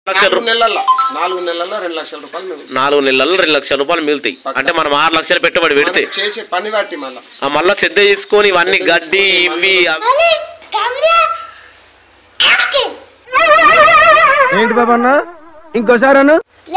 లక్షల నాలుగు రూపాయలు నెలల్లో నాలుగు నెలల్లో రెండు లక్షల రూపాయలు మేము నాలుగు నెలల్లో రెండు లక్షల రూపాయలు మిగులుతాయి అంటే మనం ఆరు లక్షలు పెట్టుబడి పెడితే మనం చేసే పని బట్టి మళ్ళా ఆ మళ్ళా శ్రద్ధ తీసుకొని ఇవన్నీ గడ్డి ఇవి అవి ఏంటి బాబా అన్న ఇంకోసారి అన్న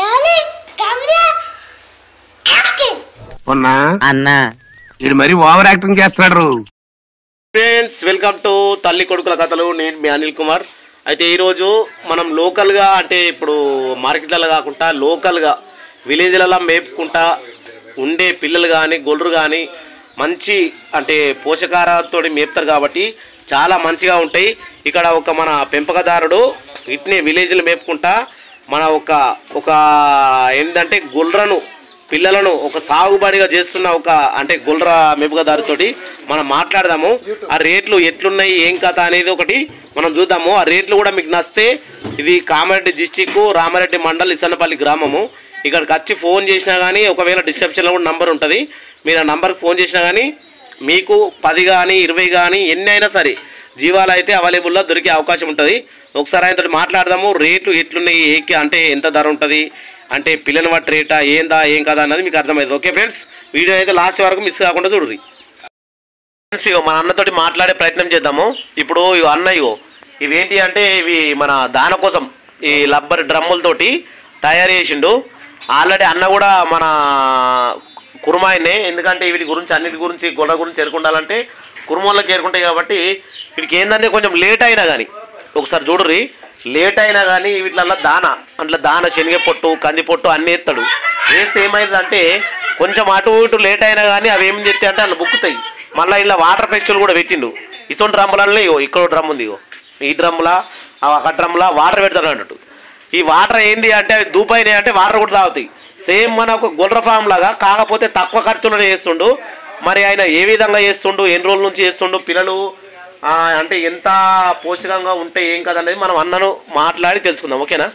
ఉన్నా అన్నా ఇది మరి ఓవర్ యాక్టింగ్ చేస్తున్నాడు ఫ్రెండ్స్ వెల్కమ్ టు తల్లి కొడుకుల కథలు నేను మీ అనిల్ కుమార్ అయితే ఈరోజు మనం లోకల్గా అంటే ఇప్పుడు మార్కెట్లలో కాకుండా లోకల్గా విలేజ్లలో మేపుకుంటా ఉండే పిల్లలు కానీ గొర్రెలు కానీ మంచి అంటే పోషకాలతో మేపుతారు కాబట్టి చాలా మంచిగా ఉంటాయి ఇక్కడ ఒక మన పెంపకదారుడు ఇట్నే విలేజ్లో మేపుకుంటా మన ఒక ఒక ఏంటంటే గొర్రెను పిల్లలను ఒక సాగుబడిగా చేస్తున్న ఒక అంటే గుల్ర మెపుగదారితోటి మనం మాట్లాడదాము ఆ రేట్లు ఎట్లున్నాయి ఏం కథ అనేది ఒకటి మనం చూద్దాము ఆ రేట్లు కూడా మీకు నచ్చితే ఇది కామారెడ్డి డిస్టిక్ రామారెడ్డి మండల్ ఇసన్నపల్లి గ్రామము ఇక్కడికి వచ్చి ఫోన్ చేసినా కానీ ఒకవేళ డిస్క్రిప్షన్లో కూడా నంబర్ ఉంటుంది మీరు ఆ నంబర్కి ఫోన్ చేసినా కానీ మీకు పది కానీ ఇరవై కానీ ఎన్ని అయినా సరే జీవాలు అయితే అవైలబుల్లో దొరికే అవకాశం ఉంటుంది ఒకసారి ఆయనతో మాట్లాడదాము రేట్లు ఎట్లున్నాయి ఏకి అంటే ఎంత ధర ఉంటుంది అంటే పిల్లల బట్టి రేటా ఏందా ఏం కదా అన్నది మీకు అర్థమైంది ఓకే ఫ్రెండ్స్ వీడియో అయితే లాస్ట్ వరకు మిస్ కాకుండా చూడరి ఫ్రెండ్స్ ఇగో మన అన్నతోటి మాట్లాడే ప్రయత్నం చేద్దాము ఇప్పుడు ఇగో అన్న ఇగో ఇవేంటి అంటే ఇవి మన దాన కోసం ఈ లబ్బర్ డ్రమ్ములతోటి తయారు చేసిండు ఆల్రెడీ అన్న కూడా మన కుర్మాయనే ఎందుకంటే వీటి గురించి అన్నిటి గురించి గొడవ గురించి చేరుకుండాలంటే కుర్మోళ్ళకి చేరుకుంటాయి కాబట్టి వీటికి ఏంటంటే కొంచెం లేట్ అయినా కానీ ఒకసారి చూడుర్రి లేట్ అయినా కానీ వీటిలల్లో దాన అందులో దాన శనగ పొట్టు కంది పొట్టు అన్నీ ఎత్తాడు వేస్తే ఏమైందంటే కొంచెం అటు ఇటు లేట్ అయినా కానీ అవి ఏం చెప్తాయి అంటే అందులో బుక్కుతాయి మళ్ళీ ఇలా వాటర్ ఫెస్టివల్ కూడా పెట్టిండు ఇటువంటి డ్రమ్ములలో ఇగో ఇక్కడ డ్రమ్ ఉంది ఇగో ఈ డ్రమ్ములా ఆ డ్రమ్లా వాటర్ పెడతాడు అన్నట్టు ఈ వాటర్ ఏంది అంటే అవి దూపైనాయి అంటే వాటర్ కూడా తాగుతాయి సేమ్ మన ఒక గొర్రె ఫామ్ లాగా కాకపోతే తక్కువ ఖర్చులోనే చేస్తుండు మరి ఆయన ఏ విధంగా చేస్తుండు ఎన్ని రోజుల నుంచి చేస్తుండు పిల్లలు ఆ, అంటే ఎంత పోషకంగా ఉంటే ఏం కదా అనేది మనం అన్నను మాట్లాడి తెలుసుకుందాం ఓకేనా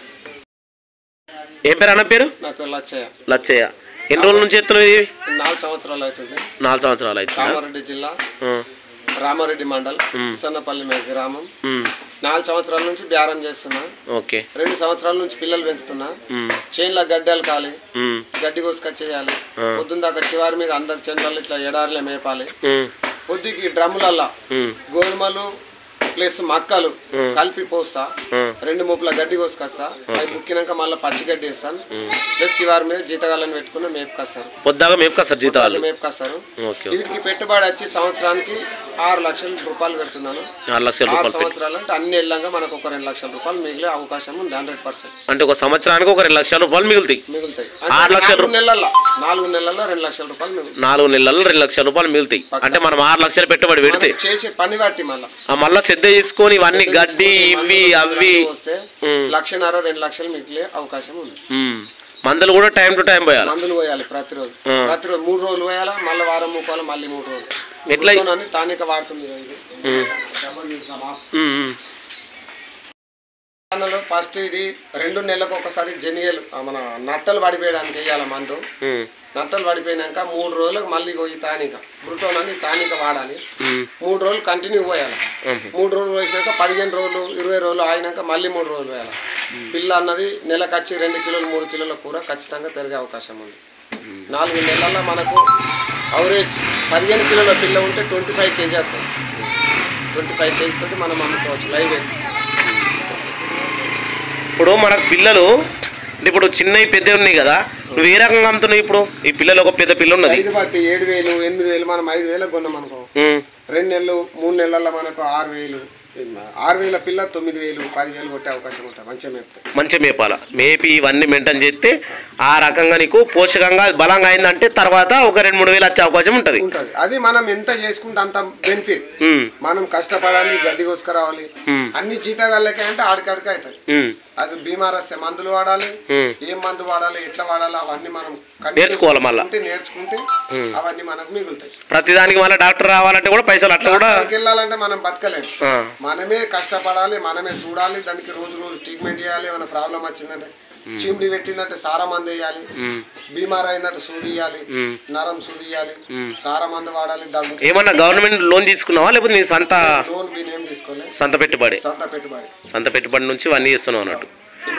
ఏం పేరు అన్న పేరు నా పేరు లచ్చయ్య లచ్చయ్య ఎన్ని రోజుల నుంచి ఎత్తున్నావు ఇది నాలుగు సంవత్సరాలు అవుతుంది నాలుగు సంవత్సరాలు అవుతుందా కామారెడ్డి జిల్లా ఆ, రామారెడ్డి మండల్ మ్. సన్నపల్లి మే గ్రామం ఉమ్, నాలుగు సంవత్సరాల నుంచి బేరం చేస్తున్నా ఓకే రెండు సంవత్సరాల నుంచి పిల్లలు పెంచుతున్నా ఉమ్, చేన్ల గడ్డలు కాలి ఉమ్, గడ్డి కోసుకొచ్చేయాలి ఆ. పొద్దున్న దాకా చివరి మీద అందరి చెండలు ఇట్లా ఎడారిలో మేపాలి ఉమ్, పొద్దుకి డ్రమ్ములల్లా ఉమ్, గోధుమలు ప్లస్ మక్కలు మ్. కలిపి పోస్తా ఉమ్, రెండు ముప్పుల గడ్డి కోసుకొస్తా అవి బుక్కినాక మళ్ళీ పచ్చి గడ్డి వేస్తాను ప్లస్ శివారి మీద జీతగాళ్ళని పెట్టుకుని మేపుకొస్తారు పొద్దాగా మేపుకా సార్ జీతాలు మేపుకొస్తారు ఓకే వీటికి పెట్టుబడి వచ్చి సంవత్సరానికి ఆరు లక్షల రూపాయలు పెడుతున్నాను ఆరు లక్షల ఆరు రూపాయలు పెట్టి సంవత్సరాలు అంటే అన్ని వెళ్ళంగా మనకు ఒక రెండు లక్షల రూపాయలు మిగిలే అవకాశం ఉంది హండ్రెడ్ పర్సెంట్ అంటే ఒక సంవత్సరానికి ఒక రెండు లక్షల రూపాయలు మిగులుతాయి మిగులుతాయి ఆరు అంటే లక్షల నాలుగు నెలల్లో నాలుగు నెలల్లో రెండు లక్షల రూపాయలు మిగులుతాయి నాలుగు నెలల్లో రెండు లక్షల రూపాయలు మిగులుతాయి అంటే మనం ఆరు లక్షలు పెట్టుబడి పెడితే మనం చేసే పని బట్టి మళ్ళీ ఆ మళ్ళా శ్రద్ధ తీసుకొని ఇవన్నీ గడ్డి ఇవి అవి వస్తే ఉమ్, లక్షన్నర రెండు లక్షలు మిగిలే అవకాశం ఉంది ఉమ్. మందులు కూడా టైం టు టైం పోయాలి మందులు పోయాలి ప్రతిరోజు ఆ. ప్రతిరోజు మూడు రోజులు పోయాలా మళ్ళీ వారం మూకోవాలి మళ్ళీ మూడు రోజులు ఎట్లా అని తానిక వాడుతుంది ఇది ఉమ్, ఉమ్, ఉమ్. దానిలో ఫస్ట్ ఇది రెండు నెలలకు ఒకసారి జనియలు ఆ మన నట్టలు పడిపోయడానికి వేయాలి మందు ఉమ్, నట్టలు పడిపోయినాక మూడు రోజులకు మళ్ళీ పోయి తానిక బ్రుటోన్ అని తానిక వాడాలి ఉమ్, మూడు రోజులు కంటిన్యూ పోయాలి ఉమ్. మూడు రోజులు పోసినాక పదిహేను రోజులు ఇరవై రోజులు ఆగినాక మళ్ళీ మూడు రోజులు పోయాలి పిల్ల అన్నది నెలకు వచ్చి రెండు కిలోలు మూడు కిలోల కూర ఖచ్చితంగా పెరిగే అవకాశం ఉంది నాలుగు నెలల్లో మనకు అవరేజ్ పదిహేను కిలోల పిల్ల ఉంటే ట్వంటీ ఫైవ్ కేజీ వస్తుంది ట్వంటీ ఫైవ్ కేజీ తోటి మనం అమ్ముకోవచ్చు లైవ్ వెయిట్ ఇప్పుడు మనకు పిల్లలు అంటే ఇప్పుడు చిన్నవి పెద్ద ఉన్నాయి కదా నువ్వు ఏ రకంగా అమ్ముతున్నావు ఇప్పుడు ఈ పిల్లలు ఒక పెద్ద పిల్ల ఉన్నది ఐదు బట్టి ఏడు వేలు ఎనిమిది వేలు మనం ఐదు వేలకు కొన్నాం అనుకో ఉమ్, రెండు నెలలు మూడు నెలల్లో మనకు ఆరు వేలు ఆరు వేల పిల్ల తొమ్మిది వేలు పది వేలు కొట్టే అవకాశం ఉంటుంది మంచిగా మేపుతాయి మంచిగా మేపాల మేపి ఇవన్నీ మెయింటైన్ చేస్తే ఆ రకంగా నీకు పోషకంగా బలంగా అయిందంటే తర్వాత ఒక రెండు మూడు వేలు వచ్చే అవకాశం ఉంటుంది ఉంటుంది అది మనం ఎంత చేసుకుంటే అంత బెనిఫిట్ ఉమ్, మనం కష్టపడాలి గడ్డి కోసుకురావాలి ఉమ్, అన్ని జీతగాళ్ళకే అంటే ఆడికాడికి అవుతాయి ఉమ్, అది బీమార్ వస్తే మందులు వాడాలి ఉమ్. ఏం మందు వాడాలి ఎట్లా వాడాలి అవన్నీ మనం continue నేర్చుకోవాలి మళ్ళా. చేసుకుంటే, నేర్చుకుంటే ఉమ్. అవన్నీ మనకు మిగులుతాయి ప్రతిదానికి మళ్ళీ డాక్టర్ రావాలంటే కూడా పైసలు అట్లా కూడా అక్కడికి వెళ్ళాలంటే మనం బతకలేము ఆ, మనమే కష్టపడాలి మనమే చూడాలి దానికి రోజు రోజు ట్రీట్మెంట్ చేయాలి ఏమైనా ప్రాబ్లం వచ్చిందంటే చీమిడి పెట్టిందంటే సారా మందు వేయాలి ఉమ్, బీమార్ అయిందంటే సూది ఇవ్వాలి ఉమ్. నరం సూది ఇవ్వాలి ఉమ్. సారా మందు వాడాలి దగ్గు ఏమన్నా గవర్నమెంట్ లోన్ తీసుకున్నావా లేకపోతే నీ సొంత లోన్ బీన్ ఏం తీసుకోలే సొంత పెట్టుబడి సొంత పెట్టుబడి సొంత పెట్టుబడి నుంచి ఇవన్నీ చేస్తున్నావు అన్నట్టు ఇప్పుడు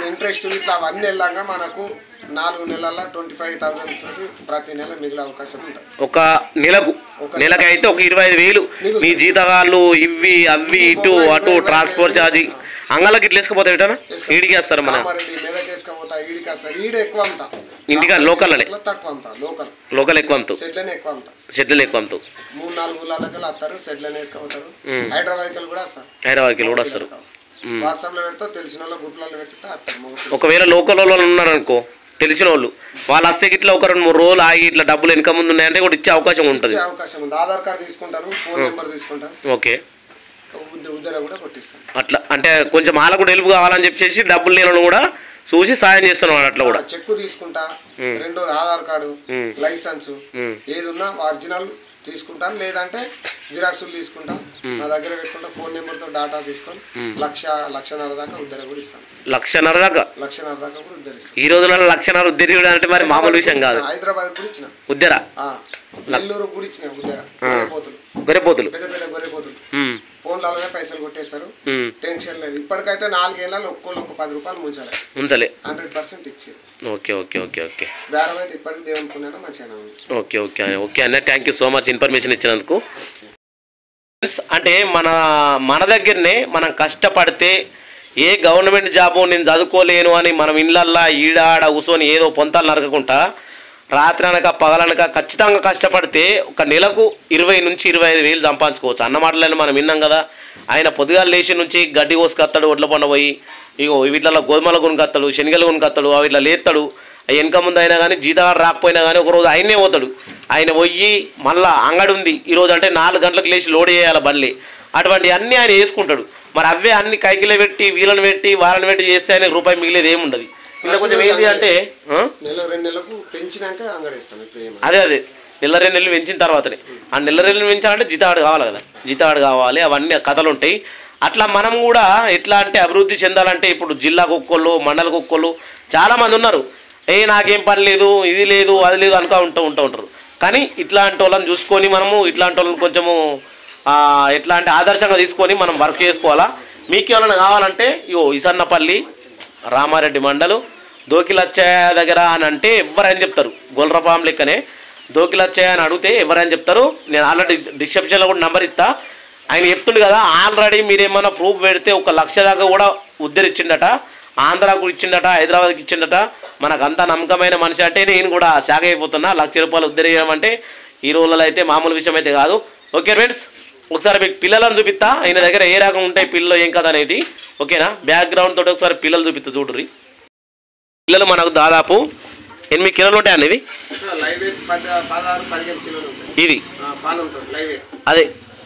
ఇప్పుడు ఇంట్రెస్ట్ ఇట్లా అవన్నీ వెళ్ళాక మనకు నాలుగు నెలల ట్వంటీ ఫైవ్ థౌసండ్ తోటి ప్రతి నెల మిగిలే అవకాశం ఉంటుంది ఒక నెలకు నెలకి అయితే ఒక ఇరవై ఐదు వేలు మీ జీతగాళ్ళు ఇవి అవి ఇటు అటు ట్రాన్స్పోర్ట్ ఛార్జీ అంగళకి ఇట్లా వేసుకుపోతాయి ఇటనా ఈడికి వేస్తారు మన కామారెడ్డి మెదక్ వేసుకపోతా ఈడికి వస్తారు ఈడ ఎక్కువ అంతా ఇంటికా లోకల్లోనే ఇట్లా తక్కువ అంతా లోకల్ లోకల్ ఎక్కువ అంతు సెట్లనే ఎక్కువ అంతా షెడ్యూల్ ఎక్కువ అంతు మూడు నాలుగు ఊళ్ళకి వస్తారు సెట్లనే వేసుకపోతారు మ్మ్. హైదరాబాద్కి కూడా వస్తారు హైదరాబాద్కి కూడా వస్తారు మ్మ్. వాట్సాప్ లో పెడితే తెలిసిన వాళ్ళ గ్రూప్లలో పెడితే వస్తారు మొగలు. ఒకవేళ లోకల్ వాళ్ళు ఉన్నారు అనుకో తెలిసిన వాళ్ళు వాళ్ళు వస్తే ఇట్లా ఒక రెండు మూడు రోజులు ఆగి ఇట్లా డబ్బులు వెనక ముందు ఉన్నాయంటే కూడా ఇచ్చే అవకాశం ఉంటుంది ఇచ్చే అవకాశం ఉంది ఆధార్ కార్డు తీసుకుంటారు ఫోన్ నెంబర్ తీసుకుంటారు ఓకే ఉద్ద- ఉద్దర కూడా కొట్టిస్తారు అట్లా అంటే కొంచెం వాళ్ళకు కూడా హెల్ప్ కావాలని చెప్పేసి డబ్బులు లేని కూడా చూసి సాయం చేస్తున్నాడు అట్లా కూడా చెక్కు తీసుకుంటా మ్మ్. రెండో ఆధార్ కార్డు మ్మ్. లైసెన్స్ మ్మ్. ఏది ఉన్నా ఒరిజినల్ తీసుకుంటాను లేదంటే జిరాక్సులు తీసుకుంటా నా దగ్గర పెట్టుకుంటా ఫోన్ నెంబర్తో డాటా తీసుకొని లక్ష లక్షన్నర దాకా ఉద్దర కూడా ఇస్తాను లక్షన్నర దాకా లక్షన్నర దాకా కూడా ఉద్ధరిస్తాను ఈ రోజులలో లక్షన్నర ఉద్దరి అంటే మరి మామూలు విషయం కాదు హైదరాబాద్ కూడా ఇచ్చిన ఉద్దరా ఆ, నెల్లూరు కూడా ఇచ్చిన ఉద్దర గొర్రెపోతులు గొర్రెపోతులు పెద్ద పెద్ద గొర్రెపోతులు ఉమ్, ఫోన్లలోనే పైసలు కొట్టేస్తారు ఉమ్, టెన్షన్ లేదు ఇప్పటికైతే నాలుగేళ్ళలో ఒక్కోళ్ళు ఒక పది రూపాయలు ముంచాలి ఉంచలే హండ్రెడ్ పర్సెంట్ ఇచ్చారు ఓకే ఓకే ఓకే ఓకే బేరం అయితే ఇప్పటికి దేవుని పుణ్యాన మంచిగానే ఉంది ఓకే ఓకే ఓకే అన్న thank you so much information ఇచ్చినందుకు అంటే మన మన దగ్గరనే మనం కష్టపడితే ఏ గవర్నమెంట్ జాబు నేను చదువుకోలేను అని మనం ఇళ్ళల్లా ఈడాడ కూర్చొని ఏదో పొంతాలు నరకకుండా రాత్రి అనక పగలనక ఖచ్చితంగా కష్టపడితే ఒక నెలకు ఇరవై నుంచి ఇరవై ఐదు వేలు సంపాదించుకోవచ్చు అన్న మాటలను మనం విన్నాం కదా ఆయన పొద్దుగాల లేచి నుంచి గడ్డి కోసుకొస్తాడు ఒడ్ల పండ పోయి ఇగో వీటిలో గోధుమల కొనుకొస్తాడు శనగలు కొనుకొస్తాడు అవి ఇట్లా లేస్తాడు అవి వెనక ముందు అయినా కానీ జీతగాడు రాకపోయినా కానీ ఒకరోజు ఆయనే పోతాడు ఆయన పోయి మళ్ళా అంగడి ఉంది ఈరోజు అంటే నాలుగు గంటలకు లేచి లోడ్ చేయాలి బండ్లి అటువంటి అన్నీ ఆయన వేసుకుంటాడు మరి అవే అన్ని కైకిలో పెట్టి వీళ్ళని పెట్టి వాళ్ళని పెట్టి చేస్తే ఆయన రూపాయి మిగిలేదు ఏముండదు ఇంకా కొంచెం ఏంటి అంటే ఆ? నెల రెండు నెలలకు పెంచినాక అంగడిస్తాం ఇప్పుడు ఏమో అదే అదే నెల రెండు నెలలు పెంచిన తర్వాతనే ఆ నెల రెండు నెలలు పెంచాలంటే జీతాడు కావాలి కదా జీతాడు కావాలి అవన్నీ కథలు ఉంటాయి అట్లా మనం కూడా ఎట్లా అంటే అభివృద్ధి చెందాలంటే ఇప్పుడు జిల్లా కుక్కలు మండల కుక్కలు చాలామంది ఉన్నారు ఏ నాకేం పని లేదు ఇది లేదు అది లేదు అనుకో ఉంటూ ఉంటూ ఉంటారు కానీ ఇట్లాంటి వాళ్ళని చూసుకొని మనము ఇట్లాంటి వాళ్ళని కొంచెము ఆ, ఎట్లా అంటే ఆదర్శంగా తీసుకొని మనం వర్క్ చేసుకోవాలా మీకు ఏమైనా కావాలంటే ఇగో ఇసన్నపల్లి రామారెడ్డి మండలు దోకిలచ్చయ్య దగ్గర అని అంటే ఎవరైనా చెప్తారు గొల్రపాం లెక్కనే దోకిలచ్చయ్య అని అడిగితే ఎవరైనా చెప్తారు నేను ఆల్రెడీ డిస్క్రిప్షన్లో కూడా నెంబర్ ఇస్తా ఆయన చెప్తుండు కదా ఆల్రెడీ మీరు ఏమైనా ప్రూఫ్ పెడితే ఒక లక్ష దాకా కూడా ఉద్ధరించిండట ఆంధ్రాకు ఇచ్చిండట హైదరాబాద్కి ఇచ్చిండట మనకు అంత నమ్మకమైన మనిషి అంటే నేను కూడా శాఖ అయిపోతున్నా లక్ష రూపాయలు ఉద్ధరించడం అంటే ఈ రోజులలో అయితే మామూలు విషయం అయితే కాదు ఓకే ఫ్రెండ్స్ ఒకసారి మీకు పిల్లలను చూపిస్తా ఆయన దగ్గర ఏ రకం ఉంటాయి పిల్లలు ఏం కదా అనేది ఓకేనా బ్యాక్గ్రౌండ్ తోటి ఒకసారి పిల్లలు చూపిస్తా చూడుర్రి పిల్లలు మనకు దాదాపు ఎనిమిది కిలోలు ఉంటాయి అన్న ఇవి లైవ్ వెయిట్ పది పదహారు పదిహేను కిలోలు ఉంటాయి ఇవి ఆ, పాలు ఉంటుంది లైవ్ వెయిట్ అదే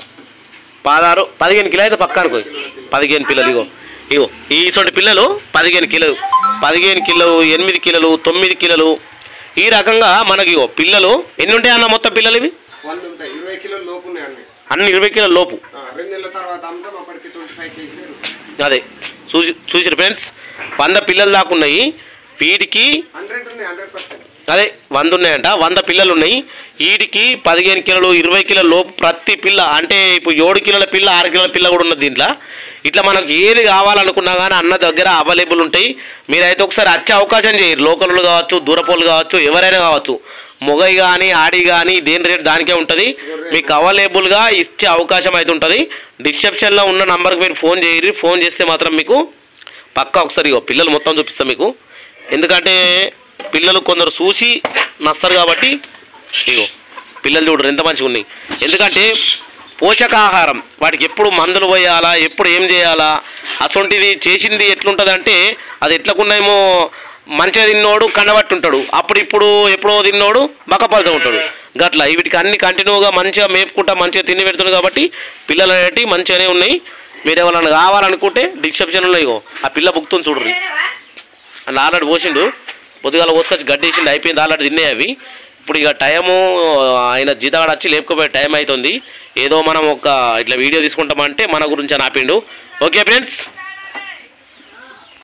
పదహారు పదిహేను కిలో అయితే పక్క అనుకో పదిహేను పిల్లలు ఇగో ఇగో ఈ సొంటి పిల్లలు పదిహేను కిలోలు పదిహేను కిలోలు ఎనిమిది కిలోలు తొమ్మిది కిలోలు ఈ రకంగా మనకి ఇగో పిల్లలు ఎన్ని ఉంటాయి అన్న మొత్తం పిల్లలు ఇవి వంద ఉంటాయి ఇరవై కిలోలు లోపు ఉన్నాయి అన్ని అన్ని ఇరవై కిలోల లోపు ఆ, రెండు నెలల తర్వాత అమ్ముతాం అప్పటికి ట్వంటీ ఫైవ్ కేజీలు అదే చూసి చూసిరు ఫ్రెండ్స్ వంద పిల్లలు దాకా ఉన్నాయి వీటికి హండ్రెడ్ ఉన్నాయి హండ్రెడ్ పర్సెంట్ అదే వంద ఉన్నాయంట వంద పిల్లలు ఉన్నాయి వీటికి పదిహేను కిలోలు ఇరవై కిలోల లోపు ప్రతి పిల్ల అంటే ఇప్పుడు ఏడు కిలోల పిల్ల ఆరు కిలోల పిల్ల కూడా ఉన్నది దీంట్లో ఇట్లా మనకు ఏది కావాలనుకున్నా కానీ అన్న దగ్గర అవైలబుల్ ఉంటాయి మీరైతే ఒకసారి వచ్చే అవకాశం చేయరు లోకల్ కావచ్చు దూరపోలు కావచ్చు ఎవరైనా కావచ్చు మొగై కానీ ఆడి కానీ దేని రేట్ దానికే ఉంటుంది మీకు అవైలబుల్గా ఇచ్చే అవకాశం అయితే ఉంటుంది డిస్క్రిప్షన్లో ఉన్న నంబర్కి మీరు ఫోన్ చేయరు ఫోన్ చేస్తే మాత్రం మీకు పక్కా ఒకసారి ఇగో పిల్లలు మొత్తం చూపిస్తాం మీకు ఎందుకంటే పిల్లలు కొందరు చూసి నస్తారు కాబట్టి ఇగో పిల్లలు చూడరు ఎంత మంచిగా ఉన్నాయి ఎందుకంటే పోషకాహారం వాటికి ఎప్పుడు మందులు పోయాలా ఎప్పుడు ఏం చేయాలా అసొంటిది చేసింది ఎట్లుంటుంది అంటే అది ఎట్లకున్నాయేమో మంచిగా తిన్నోడు కండబట్టి ఉంటాడు అప్పుడు ఇప్పుడు ఎప్పుడో తిన్నోడు బక్కపలతో ఉంటాడు గట్ల వీటికి అన్ని కంటిన్యూగా మంచిగా మేపుకుంటా మంచిగా తిని పెడుతుంది కాబట్టి పిల్లలు అనేటివి మంచిగానే ఉన్నాయి మీరు ఎవరైనా కావాలనుకుంటే డిస్క్రిప్షన్లో ఇగో ఆ పిల్ల బుక్తుంది చూడరు అలా ఆల్రెడీ పోసిండు పొద్దుగాల పోసుకొచ్చి గడ్డి వేసిండు అయిపోయింది ఆల్రెడీ తిన్నాయి అవి ఇప్పుడు ఇక టైము ఆయన జీతగాడు వచ్చి లేపుకోపోయే టైం అవుతుంది ఏదో మనం ఒక ఇట్లా వీడియో తీసుకుంటామంటే మన గురించి అని ఆపిండు ఓకే ఫ్రెండ్స్